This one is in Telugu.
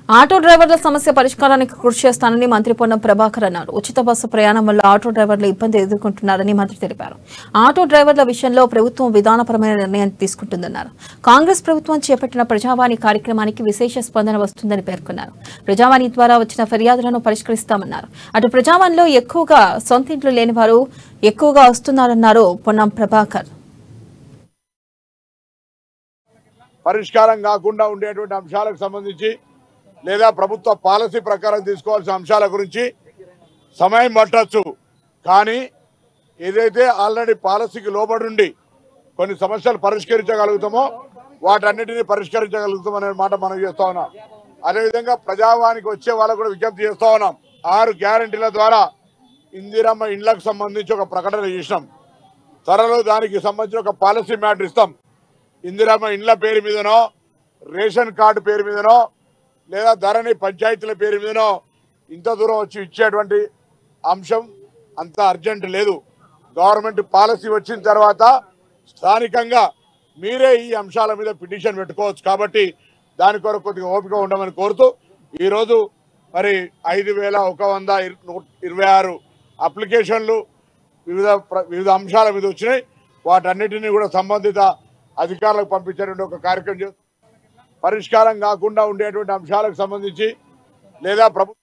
ఆటో డ్రైవర్ల సమస్య పరిష్కారానికి కృషి చేస్తానని మంత్రి పొన్నం ప్రభాకర్ అన్నారు ఉచిత బస్సు ప్రయాణం వల్ల ఆటో డ్రైవర్లు ఇబ్బంది ఎదుర్కొంటున్నారని మంత్రి తెలిపారు ఆటో డ్రైవర్ల విషయంలో ప్రభుత్వం విధానపరమైన నిర్ణయం తీసుకుంటుందన్నారు కాంగ్రెస్ ప్రభుత్వం చేపట్టిన ప్రజావాణి కార్యక్రమానికి విశేష స్పందన వస్తుందని పేర్కొన్నారు ప్రజావాణి ద్వారా వచ్చిన ఫిర్యాదులను పరిష్కరిస్తామన్నారు అటు ప్రజావాణిలో ఎక్కువగా సొంత ఇంట్లో లేని వారు ఎక్కువగా వస్తున్నారన్నారు పొన్నం ప్రభాకర్ పరిష్కారం కాకుండా ఉండేటువంటి అంశాలకు సంబంధించి లేదా ప్రభుత్వ పాలసీ ప్రకారం తీసుకోవాల్సిన అంశాల గురించి సమయం పట్టచ్చు కానీ ఏదైతే ఆల్రెడీ పాలసీకి లోబడి కొన్ని సమస్యలు పరిష్కరించగలుగుతామో వాటన్నిటిని పరిష్కరించగలుగుతామనే మాట మనం చేస్తా ఉన్నాం అదేవిధంగా ప్రజావానికి వచ్చే వాళ్ళకు కూడా విజ్ఞప్తి చేస్తా ఉన్నాం ఆరు గ్యారంటీల ద్వారా ఇందిరమ్మ ఇండ్లకు సంబంధించి ఒక ప్రకటన చేసినాం త్వరలో దానికి సంబంధించిన ఒక పాలసీ మ్యాటర్ ఇస్తాం ఇందిరమ్మ ఇండ్ల పేరు మీదనో రేషన్ కార్డు పేరు మీదనో లేదా ధరణి పంచాయతీల పేరు మీదనో ఇంత దూరం వచ్చి ఇచ్చేటువంటి అంశం అంత అర్జెంట్ లేదు గవర్నమెంట్ పాలసీ వచ్చిన తర్వాత స్థానికంగా మీరే ఈ అంశాల మీద పిటిషన్ పెట్టుకోవచ్చు కాబట్టి దాని కొరకు కొద్దిగా ఓపిక ఉండమని కోరుతూ ఈరోజు మరి ఐదు వేల ఒక వంద ఇర్- నూ- ఇరవై ఆరు అప్లికేషన్లు వివిధ ప్ర- వివిధ అంశాల మీద వచ్చినాయి వాటన్నిటిని కూడా సంబంధిత అధికారులకు పంపించేటువంటి ఒక కార్యక్రమం చేస్తాం పరిష్కారం కాకుండా ఉండేటువంటి అంశాలకు సంబంధించి లేదా ప్రభు